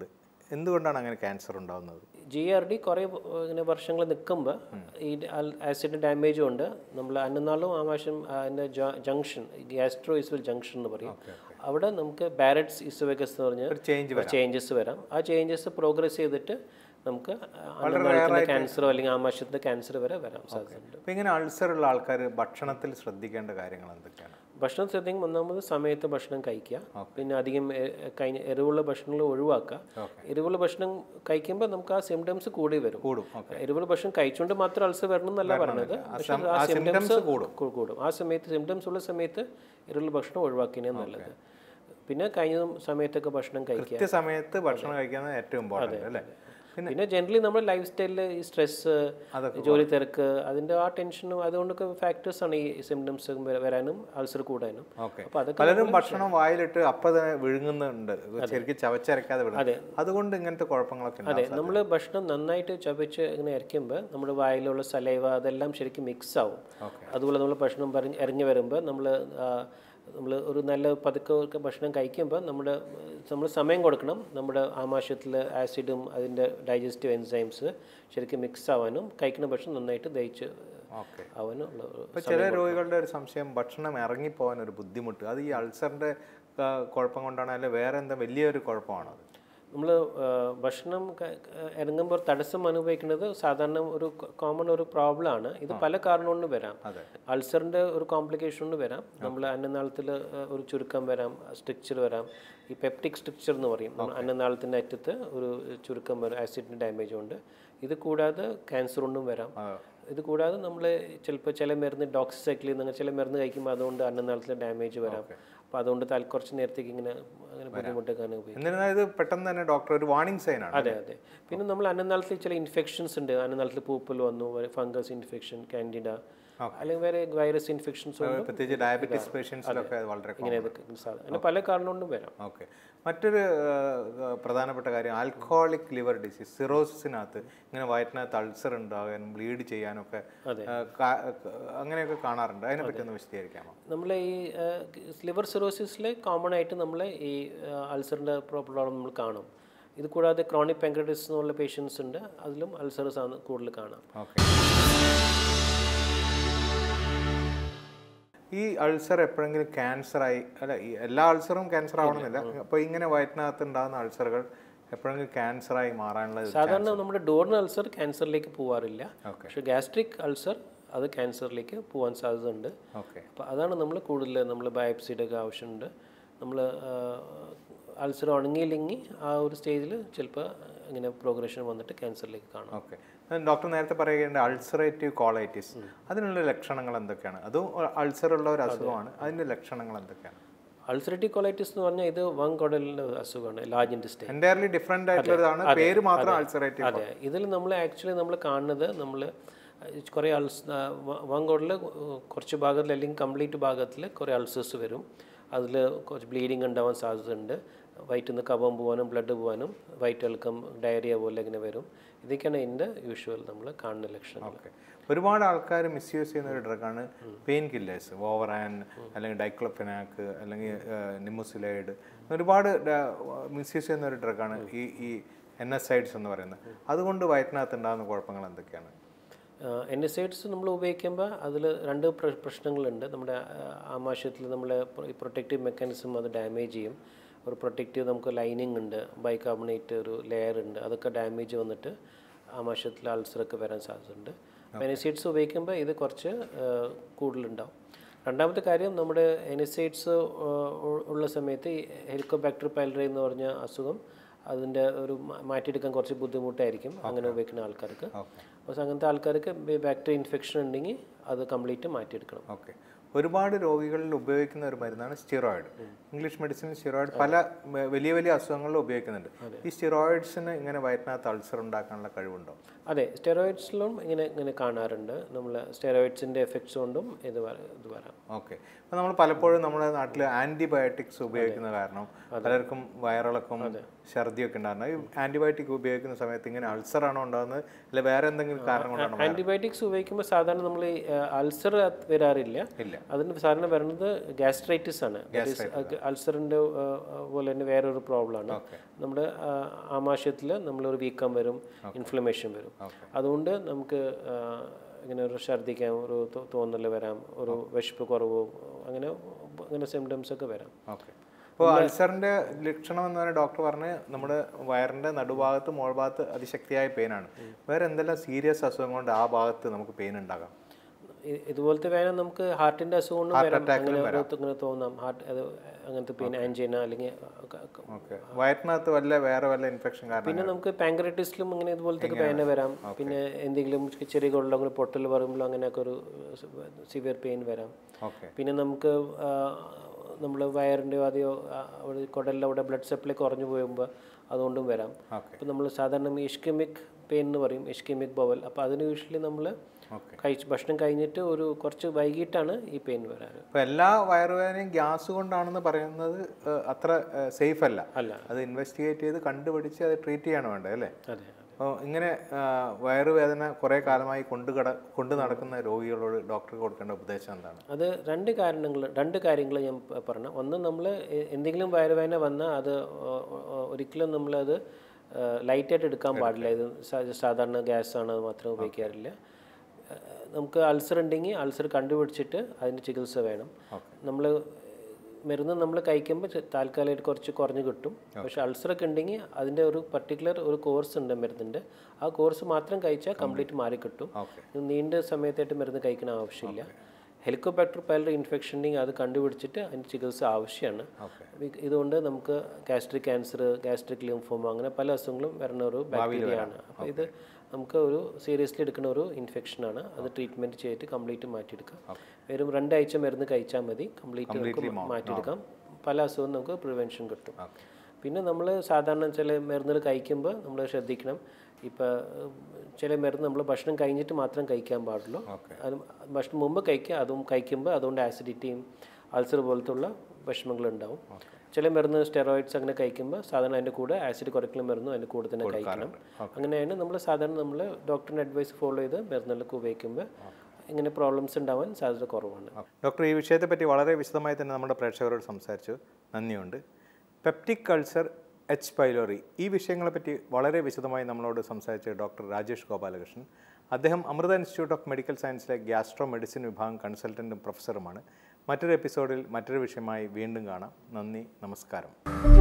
എന്തുകൊണ്ടാണ് അങ്ങനെ ക്യാൻസർ ഉണ്ടാകുന്നത് ജി ആർ ഡി കുറേ ഇങ്ങനെ വർഷങ്ങൾ നിൽക്കുമ്പോൾ ഈ ആസിഡ് ഡാമേജ് കൊണ്ട് നമ്മൾ അന്നനാളും ആമാശം അതിൻ്റെ ജംഗ്ഷൻ ഗ്യാസ്ട്രോ ഇസ്വൽ ജംഗ്ഷൻ എന്ന് പറയും അവിടെ നമുക്ക് ബാരറ്റ്സ് ഇസുവെഗസ് എന്ന് പറഞ്ഞ ഒരു ചേഞ്ച് ചേഞ്ചസ് വരാം ആ ചേഞ്ചസ് പ്രോഗ്രസ് ചെയ്തിട്ട് നമുക്ക് അന്നനാളത്തിൻ്റെ ക്യാൻസറോ അല്ലെങ്കിൽ ആമാശത്തിൻ്റെ ക്യാൻസർ വരെ വരാം സാധ്യതയുണ്ട് അപ്പോൾ ഇങ്ങനെ അൾസർ ഉള്ള ആൾക്കാർ ഭക്ഷണത്തിൽ ശ്രദ്ധിക്കേണ്ട കാര്യങ്ങൾ എന്തൊക്കെയാണ് ഭക്ഷണം ശ്രദ്ധിക്കും ഒന്നാമത് സമയത്ത് ഭക്ഷണം കഴിക്കുക പിന്നെ അധികം എ- കഴിഞ്ഞ എരിവുള്ള ഭക്ഷണങ്ങൾ ഒഴിവാക്കുക എരിവുള്ള ഭക്ഷണം കഴിക്കുമ്പോൾ നമുക്ക് ആ സിംറ്റംസ് കൂടി വരും കൂടും ഓക്കെ എരിവുള്ള ഭക്ഷണം കഴിച്ചുകൊണ്ട് മാത്രം അൾസർ വരണം എന്നല്ല പറഞ്ഞത് പക്ഷെ ആ സിംറ്റംസ് കൂടും ആ സമയത്ത് സിംറ്റംസ് ഉള്ള സമയത്ത് എരിവുള്ള ഭക്ഷണം ഒഴിവാക്കിയേ നല്ലത് പിന്നെ കഴിഞ്ഞ സമയത്തൊക്കെ ഭക്ഷണം കഴിക്കുക കൃത്യസമയത്ത് ഭക്ഷണം കഴിക്കുന്നത് ഏറ്റവും ഇമ്പോർട്ടൻ്റ് അല്ലേ പിന്നെ പിന്നെ ജനറലി നമ്മുടെ ലൈഫ് സ്റ്റൈലിൽ ഈ സ്ട്രെസ് ജോലി തിരക്ക് അതിന്റെ ആ ടെൻഷനും അതുകൊണ്ടൊക്കെ ഫാക്ടേഴ്സ് ആണ് ഈ സിംറ്റംസ് വരാനും അൾസർ കൂടാനും ഓക്കെ അപ്പൊ അതൊക്കെ പലരും ഭക്ഷണം വായിലിട്ട് അപ്പം തന്നെ വിഴുങ്ങുന്നുണ്ട് ശരിക്കും ചവച്ചരക്കാതെ വിടും അതുകൊണ്ട് ഇങ്ങനത്തെ കുഴപ്പങ്ങളൊക്കെ അതെ ഉണ്ടാവും നമ്മൾ ഭക്ഷണം നന്നായിട്ട് ചവച്ച് ഇങ്ങനെ ഇറക്കുമ്പോൾ നമ്മുടെ വായിലുള്ള സലൈവ അതെല്ലാം ശരിക്കും മിക്സ് ആവും അതുപോലെ നമ്മൾ ഭക്ഷണം പറഞ്ഞ് ഇറങ്ങി വരുമ്പോൾ നമ്മൾ നമ്മൾ ഒരു നല്ല പതുക്കെ ഒക്കെ ഭക്ഷണം കഴിക്കുമ്പോൾ നമ്മുടെ നമ്മൾ സമയം കൊടുക്കണം നമ്മുടെ ആമാശയത്തിൽ ആസിഡും അതിൻ്റെ ഡൈജസ്റ്റീവ് എൻസൈംസ് ശരിക്കും മിക്സ് ആവാനും കഴിക്കുന്ന ഭക്ഷണം നന്നായിട്ട് ദഹിച്ച് ഓക്കെ ആവാനും ഉള്ള ഒരു ഇപ്പൊ ചില രോഗികളുടെ ഒരു സംശയം ഭക്ഷണം ഇറങ്ങിപ്പോകാൻ ഒരു ബുദ്ധിമുട്ട് അത് ഈ അൾസറിന്റെ ആ, കുഴപ്പം കൊണ്ടാണ് അല്ലെ വേറെ എന്താ വലിയൊരു കുഴപ്പമാണോ അത് നമ്മൾ ഭക്ഷണം ക- ക- ഇറങ്ങുമ്പോൾ തടസ്സം അനുഭവിക്കുന്നത് സാധാരണ ഒരു കോമൺ ഒരു പ്രോബ്ലം ആണ് ഇത് പല കാരണം കൊണ്ട് വരാം അതെ. അൾസറിൻ്റെ ഒരു കോംപ്ലിക്കേഷൻ കൊണ്ട് വരാം നമ്മൾ അന്നനാളത്തിൽ ഒരു ചുരുക്കം വരാം സ്ട്രിക്ചർ വരാം ഈ പെപ്റ്റിക് സ്ട്രിക്ചർ എന്ന് പറയും നമ്മൾ അന്നനാളത്തിൻ്റെ അറ്റത്ത് ഒരു ചുരുക്കം വരും ആസിഡിൻ്റെ ഡാമേജ് കൊണ്ട് ഇത് കൂടാതെ ക്യാൻസർ കൊണ്ടും വരാം ഇത് കൂടാതെ നമ്മൾ ചിലപ്പോൾ ചില മരുന്ന് ഡോക്സിസൈക്ലിൽ നിന്ന് ചില മരുന്ന് കഴിക്കുമ്പോൾ അതുകൊണ്ട് അന്നനാളത്തിലെ ഡാമേജ് വരാം അപ്പോൾ അതുകൊണ്ട് താൽ കുറച്ച് നേരത്തേക്ക് ഇങ്ങനെ അങ്ങനെ ബുദ്ധിമുട്ടൊക്കെ അനുഭവിക്കും എന്നിരുന്നാൽ ഇത് പെട്ടെന്ന് തന്നെ ഡോക്ടർ ഒരു വാർണിംഗ് സൈൻ ആണ് അതെ അതെ പിന്നെ നമ്മൾ അന്നനാളത്തിൽ ചില ഇൻഫെക്ഷൻസ് ഉണ്ട് അന്നനാളത്തിൽ പൂപ്പൽ വന്നു ഫംഗസ് ഇൻഫെക്ഷൻ കാൻഡിഡ അല്ലെങ്കിൽ വേറെ വൈറസ് ഇൻഫെക്ഷൻസ് ഉണ്ട് പ്രത്യേകിച്ച് ഡയബറ്റീസ് പേഷ്യൻസിലൊക്കെ അത് വളരെ ഇങ്ങനെ ഇതൊക്കെ സാധാരണ അങ്ങനെ പല കാരണം കൊണ്ടും വരാം ഓക്കെ മറ്റൊരു ആ, പ്രധാനപ്പെട്ട കാര്യം ആൽക്കഹോളിക് ലിവർ ഡിസീസ് സിറോസിസിനകത്ത് ഇങ്ങനെ വയറ്റിനകത്ത് അൾസർ ഉണ്ടാകാനും ബ്ലീഡ് ചെയ്യാനൊക്കെ ആ, കാ- അങ്ങനെയൊക്കെ കാണാറുണ്ട് അതിനെപ്പറ്റി ഒന്ന് വിശദീകരിക്കാമോ നമ്മൾ ഈ ലിവർ സിറോസിസിൽ കോമൺ ആയിട്ട് നമ്മൾ ഈ അൾസറിൻ്റെ പ്രോബ്ലം നമ്മൾ കാണും ഇത് കൂടാതെ ക്രോണിക് പാങ്ക്രൈറ്റിസ് എന്നുള്ള പേഷ്യൻസ് ഉണ്ട് അതിലും അൾസറസ് ആണ് കൂടുതൽ കാണാം ഓക്കെ ഈ അൾസർ എപ്പോഴെങ്കിലും ക്യാൻസർ ആയി അല്ല ഈ എല്ലാ അൾസറും ക്യാൻസർ ആവണമെന്നില്ല അപ്പോൾ ഇങ്ങനെ വയറ്റിനകത്ത് ഉണ്ടാകുന്ന അൾസറുകൾ എപ്പോഴെങ്കിലും ക്യാൻസർ ആയി മാറാനുള്ള ഒരു സാധാരണ നമ്മുടെ ഡോറിന് അൾസർ ക്യാൻസറിലേക്ക് പോവാറില്ല ഓക്കെ പക്ഷേ ഗ്യാസ്ട്രിക് അൾസർ അത് ക്യാൻസറിലേക്ക് പോകാൻ സാധ്യതയുണ്ട് ഓക്കെ അപ്പോൾ അതാണ് നമ്മൾ കൂടുതൽ നമ്മൾ ബയോപ്സിയുടെ ഒക്കെ ആവശ്യമുണ്ട് നമ്മൾ അൾസർ ഉണങ്ങിയില്ലെങ്കിൽ ആ ഒരു സ്റ്റേജിൽ ചിലപ്പോൾ ഇങ്ങനെ പ്രോഗ്രഷൻ വന്നിട്ട് ക്യാൻസറിലേക്ക് കാണാം ഓക്കെ ഡോക്ടർ നേരത്തെ പറയുകയുണ്ട് അൾസറേറ്റീവ് കോളൈറ്റിസ് അതിനുള്ള ലക്ഷണങ്ങൾ എന്തൊക്കെയാണ് അതും അൾസർ ഉള്ള ഒരു അസുഖമാണ് അതിന്റെ ലക്ഷണങ്ങൾ എന്തൊക്കെയാണ് അൾസറേറ്റീവ് കൊളൈറ്റിസ് എന്ന് പറഞ്ഞാൽ ഇത് വൻകുടലിൻ്റെ അസുഖമാണ് ലാർജ് ഇൻറ്റസ്റ്റൈൻ എൻറ്റയർലി ഡിഫറെന്റ് ആയിട്ടുള്ളതാണ് പേര് മാത്രം അൾസറേറ്റീവ് അതെ ഇതിൽ നമ്മൾ ആക്ച്വലി നമ്മൾ കാണുന്നത് നമ്മൾ കുറേ അൾസ് വൻകുടലിൽ കുറച്ച് ഭാഗത്തിൽ അല്ലെങ്കിൽ കംപ്ലീറ്റ് ഭാഗത്തിൽ കുറേ അൾസേഴ്സ് വരും അതിൽ കുറച്ച് ബ്ലീഡിങ് ഉണ്ടാവാൻ സാധ്യതയുണ്ട് വയറ്റിൽ നിന്ന് കഫം പോകാനും ബ്ലഡ് പോകാനും വയറ്റിളക്കം ഡയറിയ പോലെ ഇങ്ങനെ വരും ഇതൊക്കെയാണ് ഇതിൻ്റെ യൂഷ്വൽ നമ്മൾ കാണുന്ന ലക്ഷണങ്ങൾ ഓക്കെ ഒരുപാട് ആൾക്കാർ മിസ്യൂസ് ചെയ്യുന്ന ഒരു ഡ്രഗാണ് പെയിൻ കില്ലേഴ്സ് ഓവറാൻ അല്ലെങ്കിൽ ഡൈക്ലോഫെനാക്ക് അല്ലെങ്കിൽ നിമോസിലൈഡ് ഒരുപാട് മിസ്യൂസ് ചെയ്യുന്ന ഒരു ഡ്രഗാണ് ഈ ഈ എൻ എസ് ഐഡ്സ് എന്ന് പറയുന്നത് അതുകൊണ്ട് വയറ്റിനകത്ത് ഉണ്ടാകുന്ന കുഴപ്പങ്ങൾ എന്തൊക്കെയാണ് എൻഎസൈഡ്സ് നമ്മൾ ഉപയോഗിക്കുമ്പോൾ അതിൽ രണ്ട് പ്ര- പ്രശ്നങ്ങളുണ്ട് നമ്മുടെ ആമാശയത്തിൽ നമ്മളെ പ്രൊട്ടക്റ്റീവ് മെക്കാനിസം അത് ഡാമേജ് ചെയ്യും ഒരു പ്രൊട്ടക്റ്റീവ് നമുക്ക് ലൈനിങ് ഉണ്ട് ബൈകാർബണേറ്റ് ഒരു ലെയർ ഉണ്ട് അതൊക്കെ ഡാമേജ് വന്നിട്ട് ആമാശയത്തിൽ അൾസറൊക്കെ വരാൻ സാധ്യതയുണ്ട് എനസൈഡ്സ് ഉപയോഗിക്കുമ്പോൾ ഇത് കുറച്ച് ആ, കൂടുതലുണ്ടാവും രണ്ടാമത്തെ കാര്യം നമ്മുടെ എനസൈഡ്സ് ഉള്ള സമയത്ത് ഈ ഹെലിക്കോബാക്ടർ പൈലറി എന്ന് പറഞ്ഞ അസുഖം അതിൻ്റെ ഒരു മാ- മാറ്റിയെടുക്കാൻ കുറച്ച് ബുദ്ധിമുട്ടായിരിക്കും അങ്ങനെ ഉപയോഗിക്കുന്ന ആൾക്കാർക്ക് ഓക്കെ അപ്പോൾ അങ്ങനത്തെ ആൾക്കാർക്ക് ബാക്ടീരിയ ഇൻഫെക്ഷൻ ഉണ്ടെങ്കിൽ അത് കംപ്ലീറ്റ് മാറ്റിയെടുക്കണം ഓക്കെ ഒരുപാട് രോഗികളിൽ ഉപയോഗിക്കുന്ന ഒരു മരുന്നാണ് സ്റ്റിറോയിഡ് ഇംഗ്ലീഷ് മെഡിസിൻ സ്റ്റിറോയിഡ് പല മ- വലിയ വലിയ അസുഖങ്ങളിലും ഉപയോഗിക്കുന്നുണ്ട് ഈ സ്റ്റിറോയിഡ്സിന് ഇങ്ങനെ വയറ്റിനകത്ത് അൾസർ ഉണ്ടാക്കാനുള്ള കഴിവുണ്ടോ അതെ സ്റ്റെറോയിഡ്സിലും ഇങ്ങനെ ഇങ്ങനെ കാണാറുണ്ട് നമ്മൾ സ്റ്റെറോയിഡ്സിൻ്റെ എഫക്ട്സ് കൊണ്ടും ഇത് വര- ഇത് വരാം ഓക്കെ അപ്പോൾ നമ്മൾ പലപ്പോഴും നമ്മുടെ നാട്ടിൽ ആൻറ്റിബയോട്ടിക്സ് ഉപയോഗിക്കുന്ന കാരണം പലർക്കും വയറിളക്കം ഛർദിയൊക്കെ ഉണ്ടാകുന്നത് ഈ ആൻറ്റിബയോട്ടിക് ഉപയോഗിക്കുന്ന സമയത്ത് ഇങ്ങനെ അൾസർ ആണോ ഉണ്ടാകുന്നത് അല്ലെ വേറെ എന്തെങ്കിലും കാരണം കൊണ്ടാണോ ആൻറ്റിബയോട്ടിക്സ് ഉപയോഗിക്കുമ്പോൾ സാധാരണ നമ്മൾ ഈ അൾസർ വരാറില്ല ഇല്ല. അതിന് സാധാരണ വരുന്നത് ഗ്യാസ്ട്രൈറ്റിസ് ആണ് അൾസറിൻ്റെ പോലെ തന്നെ വേറൊരു പ്രോബ്ലമാണ് നമ്മുടെ ആ, ആമാശയത്തിൽ നമ്മളൊരു വീക്കം വരും ഇൻഫ്ലമേഷൻ വരും അതുകൊണ്ട് നമുക്ക് ആ, ഇങ്ങനെ ഒരു ഛർദ്ദിക്കാൻ ഒരു തോ- തോന്നൽ വരാം ഒരു വിശപ്പ് കുറവ് അങ്ങനെ അങ്ങനെ സിംറ്റംസ് ഒക്കെ വരാം ഓക്കെ അപ്പോൾ അൾസറിന്റെ ലക്ഷണം എന്ന് പറഞ്ഞാൽ ഡോക്ടർ പറഞ്ഞ് നമ്മുടെ വയറിന്റെ നടുഭാഗത്ത് മോൾഭാഗത്ത് അതിശക്തിയായ പെയിനാണ് വേറെ എന്തെല്ലാം സീരിയസ് അസുഖം കൊണ്ട് ആ ഭാഗത്ത് നമുക്ക് പെയിൻ ഉണ്ടാകാം ഇ- ഇതുപോലത്തെ വേണം നമുക്ക് ഹാർട്ടിന്റെ അസുഖം കൊണ്ടും വരാം അങ്ങനെ ഒരു ഇങ്ങനെ തോന്നാം ഹാർട്ട് അത് അങ്ങനത്തെ പിന്നെ ആൻജീന അല്ലെങ്കിൽ ക- ക- ഓക്കെ വയറ്റിനകത്ത് വല്ല വേറെ വല്ല ഇൻഫെക്ഷൻ കാരണം പിന്നെ നമുക്ക് പാങ്ക്രൈറ്റിസിലും അങ്ങനെ ഇതുപോലത്തെ വേന വരാം പിന്നെ എന്തെങ്കിലും ചെറിയ കൊള്ളം പൊട്ടൽ പറയുമ്പോൾ അങ്ങനെയൊക്കെ ഒരു സിവിയർ പെയിൻ വരാം ഓക്കെ പിന്നെ നമുക്ക് നമ്മൾ വയറിൻ്റെ ആദ്യം അവിടെ കുടലിൽ അവിടെ ബ്ലഡ് സപ്ലൈ കുറഞ്ഞു പോകുമ്പോൾ അതുകൊണ്ടും വരാം ഓക്കെ അപ്പോൾ നമ്മൾ സാധാരണ ഇഷ്കമിക് പെയിൻ എന്ന് പറയും ഇഷ്കമിക് ബവൽ അപ്പോൾ അതിന് യൂഷ്വലി നമ്മൾ ഓക്കെ കഴിച്ച് ഭക്ഷണം കഴിഞ്ഞിട്ട് ഒരു കുറച്ച് വൈകിട്ടാണ് ഈ പെയിൻ വരാറ് അപ്പോൾ എല്ലാ വയറുവേദനയും ഗ്യാസ് കൊണ്ടാണെന്ന് പറയുന്നത് ഏഹ്, അത്ര സേഫ് അല്ല അല്ല അത് ഇൻവെസ്റ്റിഗേറ്റ് ചെയ്ത് കണ്ടുപിടിച്ച് അത് ട്രീറ്റ് ചെയ്യാണ് വേണ്ടത് അല്ലേ അതെ അതെ അപ്പോൾ ഇങ്ങനെ ആ, വയറുവേദന കുറേ കാലമായി കൊണ്ട് കട കൊണ്ട് നടക്കുന്ന രോഗികളോട് ഡോക്ടർക്ക് കൊടുക്കേണ്ട ഉപദേശം എന്താണ് അത് രണ്ട് കാരണങ്ങൾ രണ്ട് കാര്യങ്ങൾ ഞാൻ പ- പറഞ്ഞു ഒന്ന് നമ്മൾ എന്തെങ്കിലും വയറുവേദന വന്നാൽ അത് ഒ- ഒ- ഒരിക്കലും നമ്മളത് ലൈറ്റായിട്ട് എടുക്കാൻ പാടില്ല ഇത് സാ- സാധാരണ ഗ്യാസ് ആണ് അത് മാത്രം ഉപയോഗിക്കാറില്ല ഏഹ് നമുക്ക് അൾസർ ഉണ്ടെങ്കിൽ അൾസർ കണ്ടുപിടിച്ചിട്ട് അതിന് ചികിത്സ വേണം നമ്മൾ മരുന്ന് നമ്മൾ കഴിക്കുമ്പോൾ ചെ- താൽക്കാലികമായിട്ട് കുറച്ച് കുറഞ്ഞ് കിട്ടും പക്ഷേ അൾസറൊക്കെ ഉണ്ടെങ്കിൽ അതിൻ്റെ ഒരു പർട്ടിക്കുലർ ഒരു കോഴ്സ് ഉണ്ട് മരുന്നിൻ്റെ ആ കോഴ്സ് മാത്രം കഴിച്ചാൽ കംപ്ലീറ്റ് മാറി കിട്ടും ഓക്കെ ഇത് നീണ്ട സമയത്തായിട്ട് മരുന്ന് കഴിക്കുന്ന ആവശ്യമില്ല ഹെലിക്കോബാക്ടർ പൈലറി ഇൻഫെക്ഷൻ ഉണ്ടെങ്കിൽ അത് കണ്ടുപിടിച്ചിട്ട് അതിന് ചികിത്സ ആവശ്യമാണ് ഓക്കെ ഇത് ഇതുകൊണ്ട് നമുക്ക് ഗാസ്ട്രിക് ക്യാൻസർ ഗാസ്ട്രിക് ലിംഫോമ അങ്ങനെ പല അസുഖങ്ങളും വരുന്ന ഒരു ബാക്ടീരിയ ആണ് അപ്പോൾ ഇത് നമുക്ക് ഒരു സീരിയസ്ലി എടുക്കുന്ന ഒരു ഇൻഫെക്ഷനാണ് അത് ട്രീറ്റ്മെൻറ്റ് ചെയ്തിട്ട് കംപ്ലീറ്റ് മാറ്റിയെടുക്കാം വെറും രണ്ടാഴ്ച മരുന്ന് കഴിച്ചാൽ മതി കംപ്ലീറ്റ് നമുക്ക് മാറ്റിയെടുക്കാം പല അസുഖവും നമുക്ക് പ്രിവെൻഷൻ കിട്ടും ഓക്കെ പിന്നെ നമ്മൾ സാധാരണ ചില മരുന്നുകൾ കഴിക്കുമ്പോൾ നമ്മൾ ശ്രദ്ധിക്കണം ഇപ്പോൾ ചില മരുന്ന് നമ്മൾ ഭക്ഷണം കഴിഞ്ഞിട്ട് മാത്രം കഴിക്കാൻ പാടുള്ളൂ ഓക്കെ അത് ഭക്ഷണം മുമ്പ് കഴിക്കുക അതും കഴിക്കുമ്പോൾ അതുകൊണ്ട് ആസിഡിറ്റിയും അൾസർ പോലത്തുള്ള വിഷമങ്ങൾ ഉണ്ടാവും ചില മരുന്ന് സ്റ്റെറോയിഡ്സ് അങ്ങനെ കഴിക്കുമ്പോൾ സാധാരണ അതിൻ്റെ കൂടെ ആസിഡ് കുറയ്ക്കുന്ന മരുന്നും അതിൻ്റെ കൂടെ തന്നെ കഴിക്കണം അങ്ങനെയാണ് നമ്മൾ സാധാരണ നമ്മൾ ഡോക്ടറിൻ്റെ അഡ്വൈസ് ഫോളോ ചെയ്ത് മരുന്നുകളൊക്കെ ഉപയോഗിക്കുമ്പോൾ ഇങ്ങനെ പ്രോബ്ലംസ് ഉണ്ടാവാൻ സാധ്യത കുറവാണ് ഡോക്ടർ ഈ വിഷയത്തെപ്പറ്റി വളരെ വിശദമായി തന്നെ നമ്മുടെ പ്രേക്ഷകരോട് സംസാരിച്ചു നന്ദിയുണ്ട് പെപ്റ്റിക് കൾച്ചർ എച്ച് പൈലോറി ഈ വിഷയങ്ങളെപ്പറ്റി വളരെ വിശദമായി നമ്മളോട് സംസാരിച്ച ഡോക്ടർ രാജേഷ് ഗോപാലകൃഷ്ണൻ അദ്ദേഹം അമൃത ഇൻസ്റ്റിറ്റ്യൂട്ട് ഓഫ് മെഡിക്കൽ സയൻസിലെ ഗ്യാസ്ട്രോ മെഡിസിൻ വിഭാഗം കൺസൾട്ടൻറ്റും പ്രൊഫസറുമാണ് മറ്റൊരു എപ്പിസോഡിൽ മറ്റൊരു വിഷയമായി വീണ്ടും കാണാം നന്ദി നമസ്കാരം